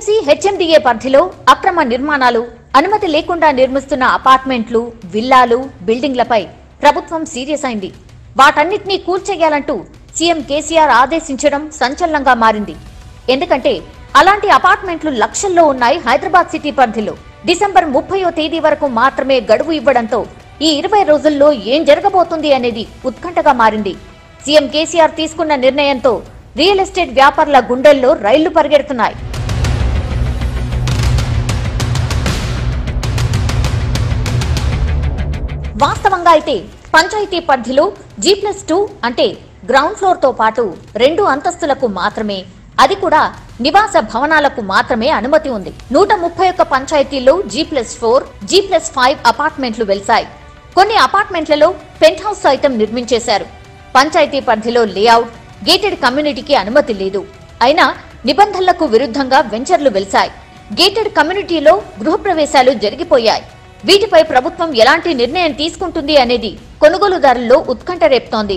GVMC HMDA పరిధిలో అక్రమ నిర్మాణాలు అనుమతి లేకుండా నిర్మిస్తున్న అపార్ట్మెంట్లు విల్లాలు బిల్డింగ్లపై ప్రభుత్వం సీరియస్ అయింది వాటన్నిటినీ కూల్చేయాలంటూ సీఎం కేసీఆర్ ఆదేశించడం సంచలనంగా మారింది ఎందుకంటే అలాంటి అపార్ట్మెంట్లు లక్షల్లో ఉన్నాయి హైదరాబాద్ సిటీ పరిధిలో డిసెంబర్ ముప్పయో తేదీ వరకు మాత్రమే గడువు ఇవ్వడంతో ఈ ఇరవై రోజుల్లో ఏం జరగబోతుంది అనేది ఉత్కంఠగా మారింది సీఎం కేసీఆర్ తీసుకున్న నిర్ణయంతో రియల్ ఎస్టేట్ వ్యాపారుల గుండెల్లో రైళ్లు పరిగెడుతున్నాయి వాస్తవంగా అయితే పంచాయతీ పరిధిలో జీ ప్లస్ టూ అంటే గ్రౌండ్ ఫ్లోర్ తో పాటు రెండు అంతస్తులకు మాత్రమే అది కూడా నివాస భవనాలకు మాత్రమే అనుమతి ఉంది నూట ముప్పై ఒక్క పంచాయతీల్లో G plus four G plus five అపార్ట్మెంట్లు వెలిశాయి కొన్ని అపార్ట్మెంట్లలో పెంట్ హౌస్ సైతం నిర్మించేశారు పంచాయతీ పరిధిలో లేఅవుట్ గేటెడ్ కమ్యూనిటీకి అనుమతి లేదు అయినా నిబంధనలకు విరుద్ధంగా వెంచర్లు వెలిశాయి గేటెడ్ కమ్యూనిటీలో గృహప్రవేశాలు జరిగిపోయాయి వీటిపై ప్రభుత్వం ఎలాంటి నిర్ణయం తీసుకుంటుంది అనేది కొనుగోలుదారుల్లో ఉత్కంఠ రేపుతోంది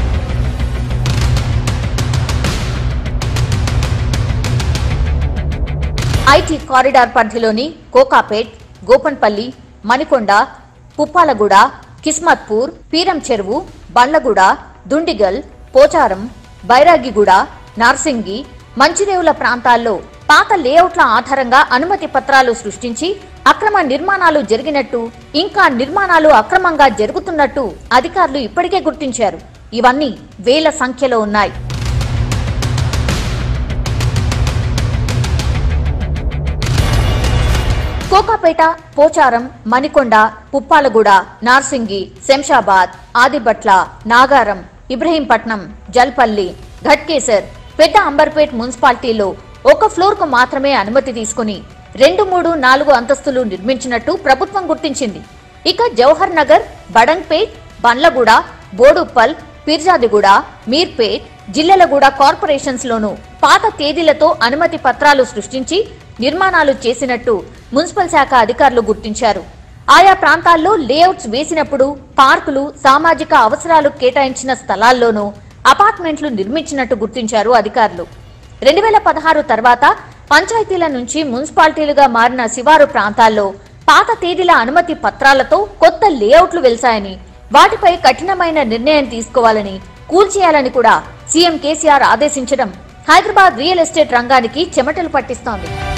ఐటీ కారిడార్ పరిధిలోని కోకాపేట్ గోపన్పల్లి మణికొండ పుప్పాలగూడ కిస్మత్పూర్ పీరం చెరువు బండ్లగూడ దుండిగల్ పోచారం బైరాగిగూడ నార్సింగి మంచిరేవుల ప్రాంతాల్లో పాత లేఅవుట్ల ఆధారంగా అనుమతి పత్రాలు సృష్టించి అక్రమ నిర్మాణాలు జరిగినట్టు ఇంకా నిర్మాణాలు అక్రమంగా జరుగుతున్నట్టు అధికారులు ఇప్పటికే గుర్తించారు ఇవన్నీ వేల సంఖ్యలో ఉన్నాయి కోకాపేట పోచారం మణికొండ పుప్పాలగూడ నార్సింగి శంషాబాద్ ఆదిబట్ల నాగారం ఇబ్రహీంపట్నం జల్పల్లి ఘట్కేసర్ పెద్ద అంబర్పేట్ మున్సిపాలిటీలో ఒక ఫ్లోర్ కు మాత్రమే అనుమతి తీసుకుని రెండు మూడు నాలుగు అంతస్తులు నిర్మించినట్టు ప్రభుత్వం గుర్తించింది ఇక జవహర్ నగర్ బడంగ్పేట్ బండ్లగూడ బోడుప్పల్ పీర్జాదిగూడ మీర్పేట్ జిల్లెలగూడ కార్పొరేషన్స్ లోను పాత తేదీలతో అనుమతి పత్రాలు సృష్టించి నిర్మాణాలు చేసినట్టు మున్సిపల్ శాఖ అధికారులు గుర్తించారు ఆయా ప్రాంతాల్లో లేఅవుట్స్ వేసినప్పుడు పార్కులు సామాజిక అవసరాలు కేటాయించిన స్థలాల్లోనూ అపార్ట్మెంట్లు నిర్మించినట్టు గుర్తించారు అధికారులు రెండు వేల పదహారు తర్వాత పంచాయతీల నుంచి మున్సిపాలిటీలుగా మారిన శివారు ప్రాంతాల్లో పాత తేదీల అనుమతి పత్రాలతో కొత్త లేఅవుట్లు వెలిశాయని వాటిపై కఠినమైన నిర్ణయం తీసుకోవాలని కూల్చేయాలని కూడా సీఎం కేసీఆర్ ఆదేశించడం హైదరాబాద్ రియల్ ఎస్టేట్ రంగానికి చెమటలు పట్టిస్తోంది